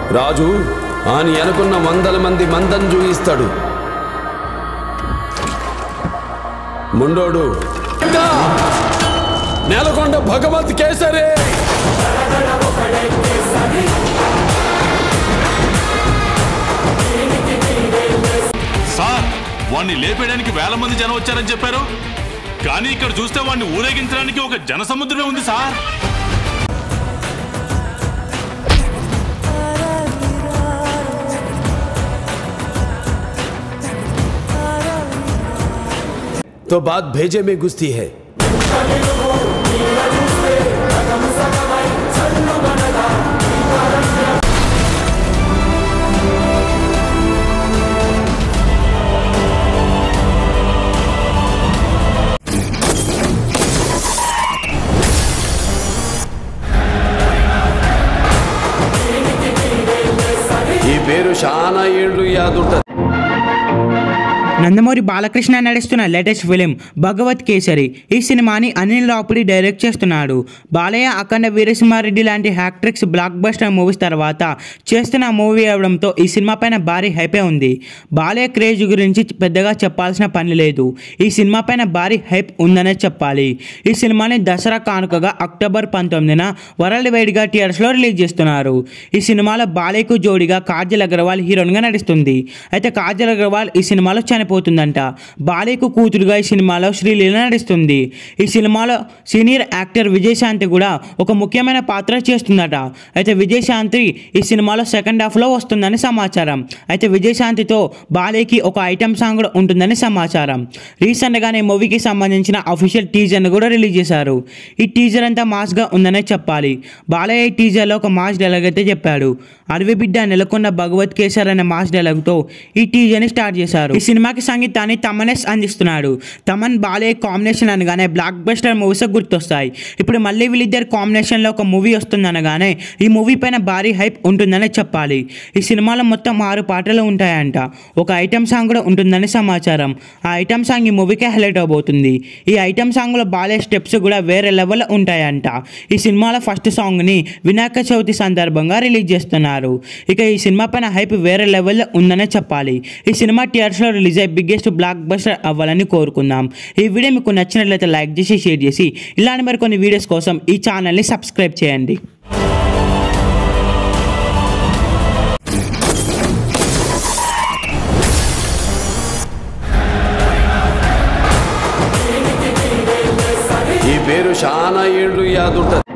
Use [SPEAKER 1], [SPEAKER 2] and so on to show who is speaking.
[SPEAKER 1] రాజు ఆని అనుకున్న వందల మంది మందం చూయిస్తాడు ముండోడు ఇంకా నెలకొండ భగవత్ కేసరే
[SPEAKER 2] సార్ వాణ్ణి లేపేయడానికి వేల మంది జనం వచ్చారని చెప్పారు కానీ ఇక్కడ చూస్తే వాణ్ణి ఊరేగించడానికి ఒక జన సముద్రమే ఉంది సార్
[SPEAKER 1] तो बात भेजे में घुसती है ఈ పేరు చాలా ఏళ్ళు యాదుంటది
[SPEAKER 3] నందమూరి బాలకృష్ణ నడుస్తున్న లేటెస్ట్ ఫిలిం భగవత్ కేసరి ఈ సినిమాని అనిల్ రాపుడి డైరెక్ట్ చేస్తున్నాడు బాలయ్య అఖండ వీరసింహారెడ్డి లాంటి హ్యాక్ట్రిక్స్ బ్లాక్ బస్టర్ మూవీస్ తర్వాత చేస్తున్న మూవీ అవడంతో ఈ సినిమా పైన భారీ హైపే ఉంది బాలయ్య క్రేజ్ గురించి పెద్దగా చెప్పాల్సిన పని లేదు ఈ సినిమా పైన భారీ హైప్ ఉందనే చెప్పాలి ఈ సినిమాని దసరా కానుకగా అక్టోబర్ పంతొమ్మిదిన వరల్డ్ వైడ్గా థియేటర్స్లో రిలీజ్ చేస్తున్నారు ఈ సినిమాలో బాలయ్యకు జోడిగా కాజల్ అగర్వాల్ హీరోయిన్గా నడుస్తుంది అయితే కాజల్ అగర్వాల్ ఈ సినిమాలో చనిపోతుందంట బాలయ్యకు కూతురుగా ఈ సినిమాలో శ్రీలీల నడుస్తుంది ఈ సినిమాలో సీనియర్ యాక్టర్ విజయశాంతి కూడా ఒక ముఖ్యమైన పాత్ర చేస్తుందట అయితే విజయశాంతి ఈ సినిమాలో సెకండ్ హాఫ్లో వస్తుందని సమాచారం అయితే విజయశాంతితో బాలయ్యకి ఒక ఐటమ్ సాంగ్ కూడా ఉంటుందని సమాచారం రీసెంట్గానే ఈ మూవీకి సంబంధించిన అఫీషియల్ టీజర్ను కూడా రిలీజ్ చేశారు ఈ టీజర్ అంతా మాస్గా ఉందనే చెప్పాలి బాలయ్య ఈ టీజర్లో ఒక మాస్ డైలాగ్ అయితే చెప్పాడు అడవి బిడ్డ నెలకొన్న భగవత్ కేసర్ అనే మాస్ డైలాగ్తో ఈ టీజర్ని స్టార్ట్ చేశారు ఈ సినిమాకి సంగీతాన్ని తమనేస్ అందిస్తున్నాడు తమన్ బాలయ్య కాంబినేషన్ అనగానే బ్లాక్ బస్టర్ మూవీస్ గుర్తొస్తాయి ఇప్పుడు మళ్ళీ వీళ్ళిద్దరు కాంబినేషన్లో ఒక మూవీ వస్తుంది అనగానే ఈ మూవీ పైన భారీ హైప్ ఉంటుందనే చెప్పాలి ఈ సినిమాలో మొత్తం ఆరు పాటలు ఉంటాయంట ఒక ఐటమ్ సాంగ్ కూడా ఉంటుందని సమాచారం ఆ ఐటమ్ సాంగ్ ఈ మూవీకే హైలైట్ అవబోతుంది ఈ ఐటమ్ సాంగ్లో బాలయ్య స్టెప్స్ కూడా వేరే లెవెల్లో ఉంటాయంట ఈ సినిమాలో ఫస్ట్ సాంగ్ని వినాయక చవితి సందర్భంగా రిలీజ్ చేస్తున్నారు ఇక ఈ సినిమా పైన హైప్ వేరే లెవెల్లో ఉందనే చెప్పాలి ఈ సినిమా థియేటర్స్లో రిలీజ్ అయ్యి బిగ్గెస్ట్ బ్లాక్ బస్టర్ అవ్వాలని కోరుకుందాం ఈ వీడియో మీకు నచ్చినట్లయితే లైక్ చేసి షేర్ చేసి ఇలాంటి మరికొన్ని వీడియోస్ కోసం ఈ ఛానల్ని సబ్స్క్రైబ్ చేయండి
[SPEAKER 1] ఈ పేరు చాలా ఏళ్ళు యాదుంటది